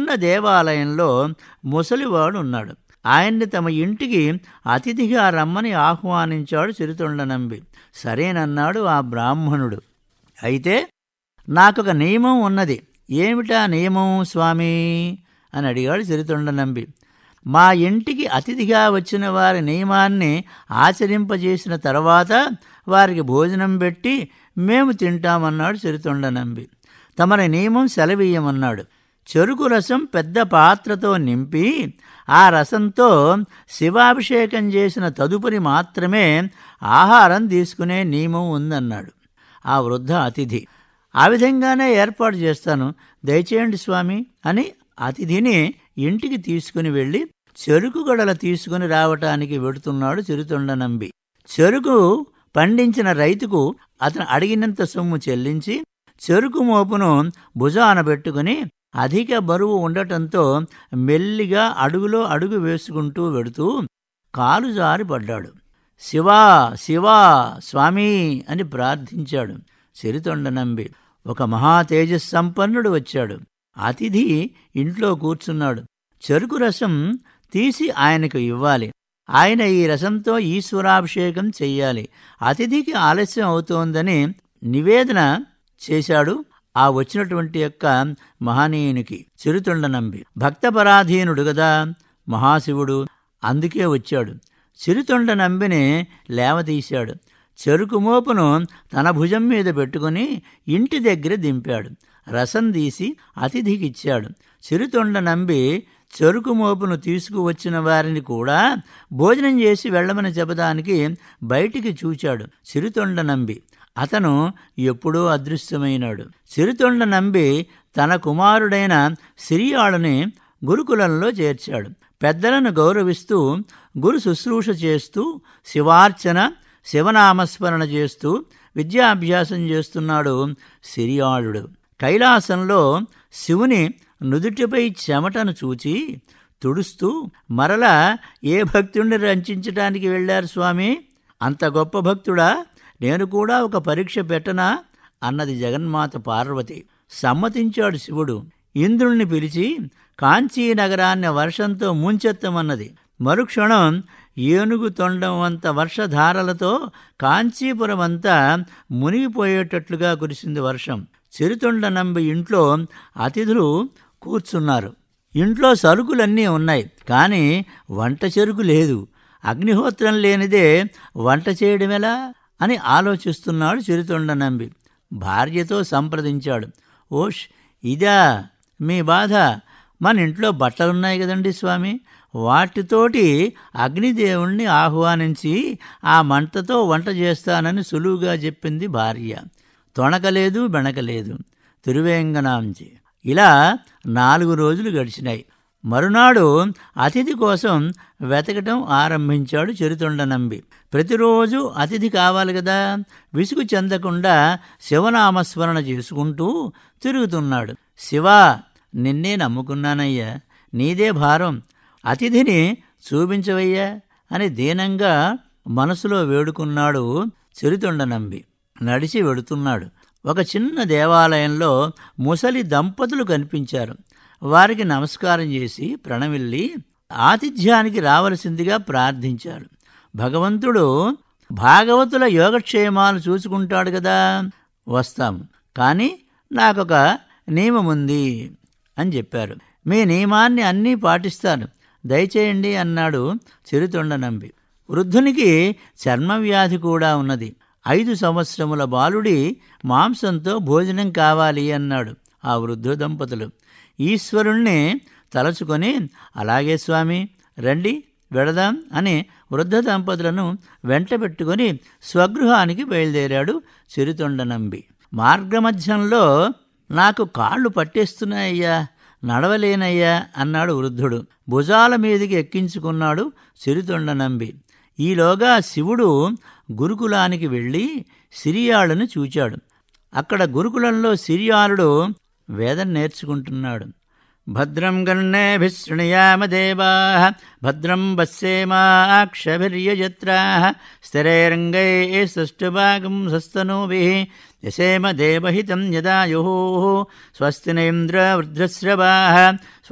చిన్న దేవాలయంలో ముసలివాడు ఉన్నాడు ఆయన్ని తమ ఇంటికి అతిథిగా రమ్మని ఆహ్వానించాడు చిరుతొండ నంబి సరేనన్నాడు ఆ బ్రాహ్మణుడు అయితే నాకొక నియమం ఉన్నది ఏమిటా నియమం స్వామి అని అడిగాడు చిరుతొండ నంబి మా ఇంటికి అతిథిగా వచ్చిన వారి నియమాన్ని ఆచరింపజేసిన తర్వాత వారికి భోజనం పెట్టి మేము తింటామన్నాడు చిరుతొండ నంబి తమరి నియమం సెలవీయమన్నాడు చెరుకు రసం పెద్ద పాత్రతో నింపి ఆ రసంతో శివాభిషేకం చేసిన తదుపరి మాత్రమే ఆహారం తీసుకునే నియమం ఉందన్నాడు ఆ వృద్ధ అతిథి ఆ విధంగానే ఏర్పాటు చేస్తాను దయచేయండి స్వామి అని అతిథిని ఇంటికి తీసుకుని వెళ్ళి చెరుకు గడల తీసుకుని రావటానికి వెడుతున్నాడు చిరుతొండ నంబి చెరుకు పండించిన రైతుకు అతను అడిగినంత సొమ్ము చెల్లించి చెరుకు మోపును భుజాన పెట్టుకుని అధిక బరువు ఉండటంతో మెల్లిగా అడుగులో అడుగు వేసుకుంటూ వెడుతూ కాలు జారి పడ్డాడు శివా శివా స్వామి అని ప్రార్థించాడు సిరితొండ నంబి ఒక మహా తేజస్సంపన్నుడు వచ్చాడు అతిథి ఇంట్లో కూర్చున్నాడు చెరుకు రసం తీసి ఆయనకు ఇవ్వాలి ఆయన ఈ రసంతో ఈశ్వరాభిషేకం చెయ్యాలి అతిథికి ఆలస్యం అవుతోందని నివేదన చేశాడు ఆ వచ్చినటువంటి యొక్క మహనీయునికి చిరుతుండ నంబి భక్తపరాధీనుడు గదా మహాశివుడు అందుకే వచ్చాడు చిరుతొండ నంబిని లేవదీశాడు చెరుకు మోపును తన భుజం మీద పెట్టుకుని ఇంటి దగ్గర దింపాడు రసం తీసి అతిథికిచ్చాడు చిరుతొండ నంబి చెరుకు మోపును తీసుకువచ్చిన వారిని కూడా భోజనం చేసి వెళ్ళమని చెప్పడానికి బయటికి చూచాడు చిరుతొండ నంబి అతను ఎప్పుడూ అదృశ్యమైనాడు చిరుతొండ నంబి తన కుమారుడైన సిరియాళుని గురుకులంలో చేర్చాడు పెద్దలను గౌరవిస్తూ గురు శుశ్రూష చేస్తూ శివార్చన శివనామస్మరణ చేస్తూ విద్యాభ్యాసం చేస్తున్నాడు సిరియాళుడు కైలాసంలో శివుని నుదుటిపై చెమటను చూచి తుడుస్తూ మరలా ఏ భక్తుణ్ణి రంచించటానికి వెళ్ళారు స్వామి అంత గొప్ప భక్తుడా నేను కూడా ఒక పరీక్ష పెట్టనా అన్నది జగన్మాత పార్వతి సమ్మతించాడు శివుడు ఇంద్రుణ్ణి పిలిచి కాంచీ నగరాన్ని వర్షంతో ముంచెత్తమన్నది మరుక్షణం ఏనుగు తొండం అంత వర్షధారలతో కాంచీపురం అంతా మునిగిపోయేటట్లుగా కురిసింది వర్షం చిరుతొండ నంబి ఇంట్లో అతిథులు కూర్చున్నారు ఇంట్లో సరుకులన్నీ ఉన్నాయి కానీ వంట చెరుకు లేదు అగ్నిహోత్రం లేనిదే వంట చేయడమెలా అని ఆలోచిస్తున్నాడు చిరుతొండ నంబి భార్యతో సంప్రదించాడు ఓష్ ఇదా మీ బాధ మన ఇంట్లో బట్టలున్నాయి కదండి స్వామి వాటితోటి అగ్నిదేవుణ్ణి ఆహ్వానించి ఆ మంటతో వంట చేస్తానని సులువుగా చెప్పింది భార్య తొణకలేదు బెణకలేదు తిరువేంగనాంచి ఇలా నాలుగు రోజులు గడిచినాయి మరునాడు అతిథి కోసం వెతకటం ఆరంభించాడు చెరుతొండ నంబి ప్రతిరోజు అతిథి కావాలి కదా విసుగు చెందకుండా శివనామస్మరణ చేసుకుంటూ తిరుగుతున్నాడు శివ నిన్నే నమ్ముకున్నానయ్యా నీదే భారం అతిథిని చూపించవయ్యా అని దీనంగా మనసులో వేడుకున్నాడు చెరుతొండ నంబి నడిచి వెడుతున్నాడు ఒక చిన్న దేవాలయంలో ముసలి దంపతులు కనిపించారు వారికి నమస్కారం చేసి ప్రణమిల్లి ఆతిథ్యానికి రావలసిందిగా ప్రార్థించారు భగవంతుడు భాగవతుల యోగక్షేమాలు చూసుకుంటాడు కదా వస్తాం కానీ నాకొక నియమముంది అని చెప్పారు మీ నియమాన్ని అన్నీ పాటిస్తాను దయచేయండి అన్నాడు చిరుతొండ నంబి వృద్ధునికి చర్మవ్యాధి కూడా ఉన్నది ఐదు సంవత్సరముల బాలుడి మాంసంతో భోజనం కావాలి అన్నాడు ఆ వృద్ధ దంపతులు ఈశ్వరుణ్ణి తలచుకొని అలాగే స్వామి రండి వెడదాం అని వృద్ధ దంపతులను వెంట పెట్టుకొని స్వగృహానికి బయలుదేరాడు చిరుతొండ నంబి మార్గమధ్యంలో నాకు కాళ్ళు పట్టేస్తున్నాయ్యా నడవలేనయ్యా అన్నాడు వృద్ధుడు భుజాల మీదికి ఎక్కించుకున్నాడు సిరితొండ నంబి ఈలోగా శివుడు గురుకులానికి వెళ్ళి సిరియాళును చూచాడు అక్కడ గురుకులంలో సిరియాళుడు వేదం నేర్చుకుంటున్నాడు భద్రం గణేభిశృణయామ దేవా భద్రం పశ్యేమాక్షభిర్యజత్రా స్థిరైరంగై సుష్టుభాగం సస్తనూభి యశేమ దేవహితం యదాయు స్వస్తి నేంద్ర వృద్ధశ్రవా